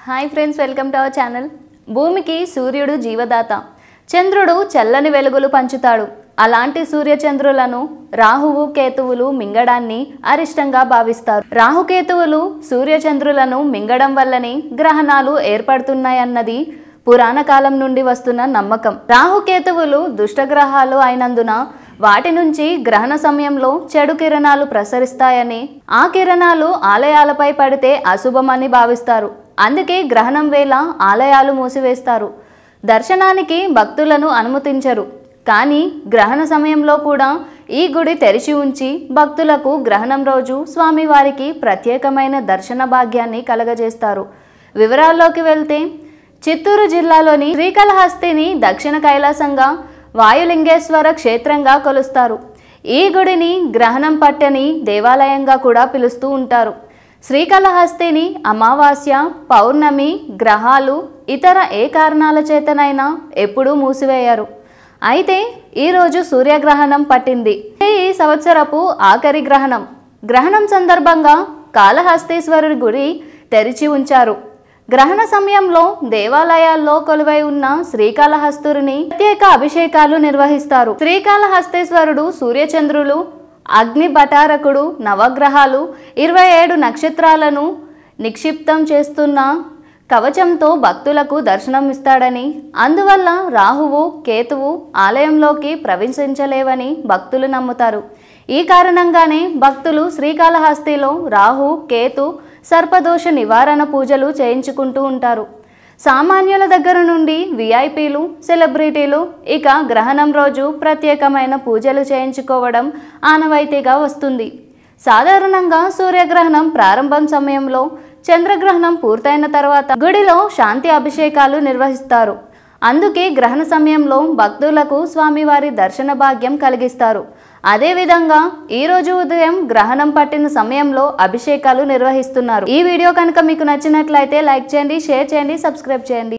hi friends welcome to our channel భూమికి సూర్యుడు జీవదాత చంద్రుడు చల్లని వెలుగులు పంచుతాడు అలాంటి సూర్యచంద్రులను రాహువు కేతువులు మింగడాన్ని అరిష్టంగా భావిస్తారు రాహుకేతువులు సూర్యచంద్రులను మింగడం వల్లనే గ్రహణాలు ఏర్పడుతున్నాయన్నది పురాణ కాలం నుండి వస్తున్న నమ్మకం రాహుకేతువులు దుష్టగ్రహాలు అయినందున వాటి నుంచి గ్రహణ సమయంలో చెడు కిరణాలు ప్రసరిస్తాయని ఆ కిరణాలు ఆలయాలపై పడితే అశుభమని భావిస్తారు అందుకే గ్రహణం వేళ ఆలయాలు మూసివేస్తారు దర్శనానికి భక్తులను అనుమతించరు కానీ గ్రహణ సమయంలో కూడా ఈ గుడి తెరిచి ఉంచి భక్తులకు గ్రహణం రోజు స్వామివారికి ప్రత్యేకమైన దర్శన భాగ్యాన్ని కలగజేస్తారు వివరాల్లోకి వెళ్తే చిత్తూరు జిల్లాలోని శ్రీకాళహస్తిని దక్షిణ కైలాసంగా వాయులింగేశ్వర క్షేత్రంగా కొలుస్తారు ఈ గుడిని గ్రహణం పట్టని దేవాలయంగా కూడా పిలుస్తూ ఉంటారు శ్రీకాళహస్తిని అమావాస్య పౌర్ణమి గ్రహాలు ఇతర ఏ కారణాల చేతనైనా ఎప్పుడూ మూసివేయరు అయితే ఈరోజు సూర్యగ్రహణం పట్టింది ఈ సంవత్సరపు ఆఖరి గ్రహణం గ్రహణం సందర్భంగా కాళహస్తీశ్వరుడి గుడి తెరిచి ఉంచారు గ్రహణ సమయంలో దేవాలయాల్లో కొలువై ఉన్న శ్రీకాళహస్తుని ప్రత్యేక అభిషేకాలు నిర్వహిస్తారు శ్రీకాళహస్తేశ్వరుడు సూర్యచంద్రులు అగ్ని భటారకుడు నవగ్రహాలు ఇరవై ఏడు నక్షత్రాలను నిక్షిప్తం చేస్తున్న కవచంతో భక్తులకు దర్శనం ఇస్తాడని అందువల్ల రాహువు కేతువు ఆలయంలోకి ప్రవేశించలేవని భక్తులు నమ్ముతారు ఈ కారణంగానే భక్తులు శ్రీకాళహస్తిలో రాహు కేతు సర్పదోష నివారణ పూజలు చేయించుకుంటూ ఉంటారు సామాన్యుల దగ్గర నుండి విఐపీలు సెలబ్రిటీలు ఇక గ్రహణం రోజు ప్రత్యేకమైన పూజలు చేయించుకోవడం ఆనవాయితీగా వస్తుంది సాధారణంగా సూర్యగ్రహణం ప్రారంభం సమయంలో చంద్రగ్రహణం పూర్తయిన తర్వాత గుడిలో శాంతి అభిషేకాలు నిర్వహిస్తారు అందుకే గ్రహణ సమయంలో భక్తులకు స్వామివారి దర్శన భాగ్యం కలిగిస్తారు అదేవిధంగా ఈ రోజు ఉదయం గ్రహణం పట్టిన సమయంలో అభిషేకాలు నిర్వహిస్తున్నారు ఈ వీడియో కనుక మీకు నచ్చినట్లయితే లైక్ చేయండి షేర్ చేయండి సబ్స్క్రైబ్ చేయండి